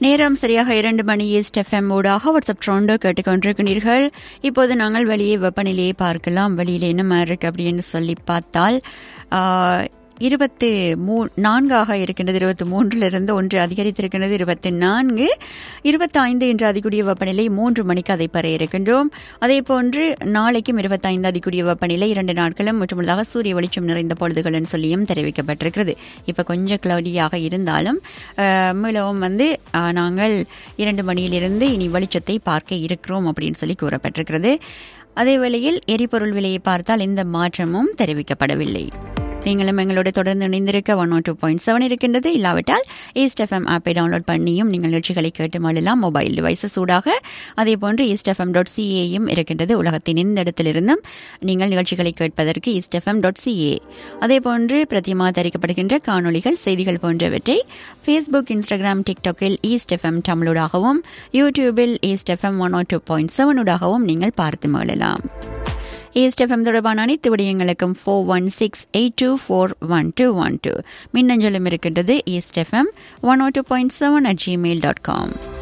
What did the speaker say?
நேரம் சரியாக இரண்டு மணி ஈஸ்ட் எஃப்எம் ஊடாக வாட்ஸ்அப் ட்ரோண்டோ கேட்டுக்கொண்டிருக்கிறீர்கள் இப்போது நாங்கள் வெளியே வெப்பநிலையை பார்க்கலாம் வெளியில் என்ன மாதிரி இருக்கு அப்படின்னு சொல்லி பார்த்தால் இருபத்து மூ நான்காக இருக்கின்றது இருபத்தி மூன்றிலிருந்து ஒன்று அதிகரித்திருக்கின்றது இருபத்தி நான்கு இருபத்தைந்து என்ற அதிகூடிய வெப்பநிலை மூன்று மணிக்கு அதை பெற இருக்கின்றோம் அதே போன்று நாளைக்கும் இருபத்தைந்து அதிகூடிய வெப்பநிலை இரண்டு நாட்களும் முற்றுமுழுதாக சூரிய வெளிச்சம் நிறைந்த பொழுதுகள் சொல்லியும் தெரிவிக்கப்பட்டிருக்கிறது இப்போ கொஞ்சம் கிளவுடியாக இருந்தாலும் மீளவும் வந்து நாங்கள் இரண்டு மணியிலிருந்து இனி வெளிச்சத்தை பார்க்க இருக்கிறோம் அப்படின்னு சொல்லி கூறப்பட்டிருக்கிறது அதே வேளையில் எரிபொருள் விலையை பார்த்தால் எந்த மாற்றமும் தெரிவிக்கப்படவில்லை நீங்களும் எங்களோட தொடர்ந்து இணைந்திருக்க one o two point seven இருக்கின்றது இல்லாவிட்டால் ஈஸ்ட் எஃப்எம் ஆப்பை டவுன்லோட் பண்ணியும் நீங்கள் நிகழ்ச்சிகளை கேட்டு மழலாம் மொபைல் டிவைசஸ் ஊடாக அதே போன்று ஈஸ்ட் எஃப்எம் டாட் சிஏயும் இருக்கின்றது உலகத்தின் எந்த இடத்திலிருந்தும் நீங்கள் நிகழ்ச்சிகளை கேட்பதற்கு ஈஸ்ட் எஃப்எம் டாட் சிஏ அதே போன்று பிரதிமா தரிக்கப்படுகின்ற காணொலிகள் செய்திகள் போன்றவற்றை ஃபேஸ்புக் இன்ஸ்டாகிராம் டிக்டாக்கில் ஈஸ்ட் எஃப்எம் தமிழூடாகவும் யூடியூபில் East FM one o two point செவனூடாகவும் நீங்கள் பார்த்து மகிழலாம் ஈஸ்ட் எஃப்எம் தொடர்பான அனைத்து விடயங்களுக்கும் four one six eight two four one two one two மின்னஞ்சலும் இருக்கின்றது East FM one o two point seven at Gmail dot com